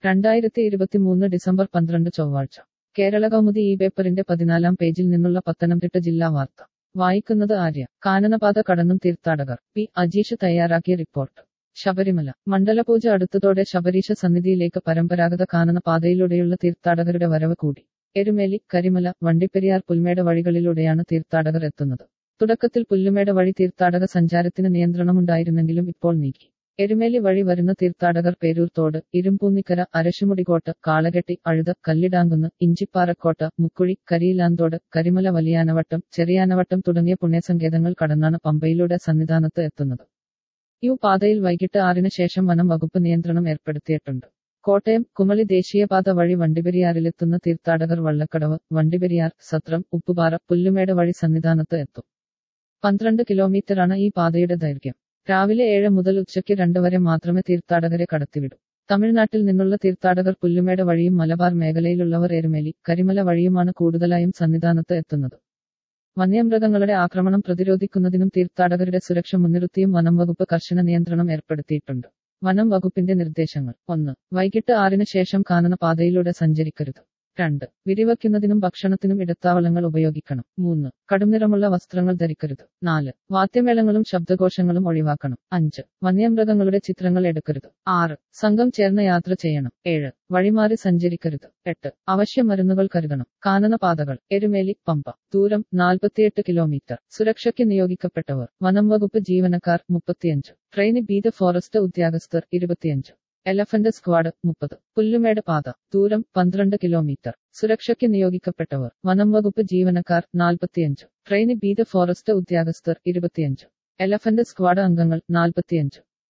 രണ്ടായിരത്തി ഇരുപത്തിമൂന്ന് ഡിസംബർ പന്ത്രണ്ട് ചൊവ്വാഴ്ച കേരള കൗമുദി ഈ പേപ്പറിന്റെ പതിനാലാം പേജിൽ നിന്നുള്ള പത്തനംതിട്ട ജില്ലാ വാർത്ത വായിക്കുന്നത് ആര്യ കാനനപാത കടന്നും തീർത്ഥാടകർ പി അജീഷ് തയ്യാറാക്കിയ റിപ്പോർട്ട് ശബരിമല മണ്ഡലപൂജ അടുത്തതോടെ ശബരീശ സന്നിധിയിലേക്ക് പരമ്പരാഗത കാനനപാതയിലൂടെയുള്ള തീർത്ഥാടകരുടെ വരവ് കൂടി എരുമേലി കരിമല വണ്ടിപ്പെരിയാർ പുൽമേട് വഴികളിലൂടെയാണ് തീർത്ഥാടകർ എത്തുന്നത് തുടക്കത്തിൽ പുല്ലുമേട് വഴി തീർത്ഥാടക സഞ്ചാരത്തിന് നിയന്ത്രണമുണ്ടായിരുന്നെങ്കിലും ഇപ്പോൾ നീക്കി എരുമേലി വഴി വരുന്ന തീർത്ഥാടകർ പേരൂർത്തോട് ഇരുമ്പൂന്നിക്കര അരശുമുടികോട്ട് കാളകെട്ടി അഴുത കല്ലിടാങ്കുന്ന് ഇഞ്ചിപ്പാറക്കോട്ട മുക്കുഴി കരിയിലാന്തോട് കരിമല വലിയാനവട്ടം ചെറിയാനവട്ടം തുടങ്ങിയ പുണ്യസങ്കേതങ്ങൾ കടന്നാണ് പമ്പയിലൂടെ സന്നിധാനത്ത് എത്തുന്നത് യു പാതയിൽ വൈകിട്ട് ആറിന് ശേഷം വനം വകുപ്പ് നിയന്ത്രണം ഏർപ്പെടുത്തിയിട്ടുണ്ട് കോട്ടയം കുമളി ദേശീയപാത വഴി വണ്ടിപ്പെരിയാറിലെത്തുന്ന തീർത്ഥാടകർ വള്ളക്കടവ് വണ്ടിപ്പെരിയാർ സത്രം ഉപ്പുപാറ പുല്ലുമേട് വഴി സന്നിധാനത്ത് എത്തും പന്ത്രണ്ട് കിലോമീറ്ററാണ് ഈ പാതയുടെ ദൈർഘ്യം രാവിലെ ഏഴ് മുതൽ ഉച്ചയ്ക്ക് രണ്ട് വരെ മാത്രമേ തീർത്ഥാടകരെ കടത്തിവിടൂ തമിഴ്നാട്ടിൽ നിന്നുള്ള തീർത്ഥാടകർ പുല്ലുമേട് വഴിയും മലബാർ മേഖലയിലുള്ളവർ എരുമേലി കരിമല വഴിയുമാണ് കൂടുതലായും സന്നിധാനത്ത് എത്തുന്നത് വന്യമൃഗങ്ങളുടെ ആക്രമണം പ്രതിരോധിക്കുന്നതിനും തീർത്ഥാടകരുടെ സുരക്ഷ മുൻനിർത്തിയും വനം വകുപ്പ് കർശന നിയന്ത്രണം ഏർപ്പെടുത്തിയിട്ടുണ്ട് വനം വകുപ്പിന്റെ നിർദ്ദേശങ്ങൾ ഒന്ന് വൈകിട്ട് ആറിന് ശേഷം കാനന പാതയിലൂടെ സഞ്ചരിക്കരുത് രണ്ട് വിരിവയ്ക്കുന്നതിനും ഭക്ഷണത്തിനും ഇടത്താവളങ്ങൾ ഉപയോഗിക്കണം മൂന്ന് കടുംനിറമുള്ള വസ്ത്രങ്ങൾ ധരിക്കരുത് നാല് വാദ്യമേളങ്ങളും ശബ്ദകോശങ്ങളും ഒഴിവാക്കണം അഞ്ച് വന്യമൃഗങ്ങളുടെ ചിത്രങ്ങൾ എടുക്കരുത് ആറ് സംഘം ചേർന്ന് യാത്ര ചെയ്യണം ഏഴ് വഴിമാറി സഞ്ചരിക്കരുത് എട്ട് അവശ്യ മരുന്നുകൾ കരുതണം കാനനപാതകൾ എരുമേലി പമ്പ ദൂരം നാൽപ്പത്തിയെട്ട് കിലോമീറ്റർ സുരക്ഷയ്ക്ക് നിയോഗിക്കപ്പെട്ടവർ വനം വകുപ്പ് ജീവനക്കാർ മുപ്പത്തിയഞ്ച് ട്രെയിനി ബീത് ഫോറസ്റ്റ് ഉദ്യോഗസ്ഥർ ഇരുപത്തിയഞ്ച് എലഫന്റ് സ്ക്വാഡ് മുപ്പത് പുല്ലുമേട് പാത ദൂരം പന്ത്രണ്ട് കിലോമീറ്റർ സുരക്ഷയ്ക്ക് നിയോഗിക്കപ്പെട്ടവർ വനം വകുപ്പ് ജീവനക്കാർ നാൽപ്പത്തിയഞ്ച് ട്രെയിനി ബീത് ഫോറസ്റ്റ് ഉദ്യോഗസ്ഥർ ഇരുപത്തിയഞ്ച് എലഫന്റ് സ്ക്വാഡ് അംഗങ്ങൾ നാൽപ്പത്തിയഞ്ച്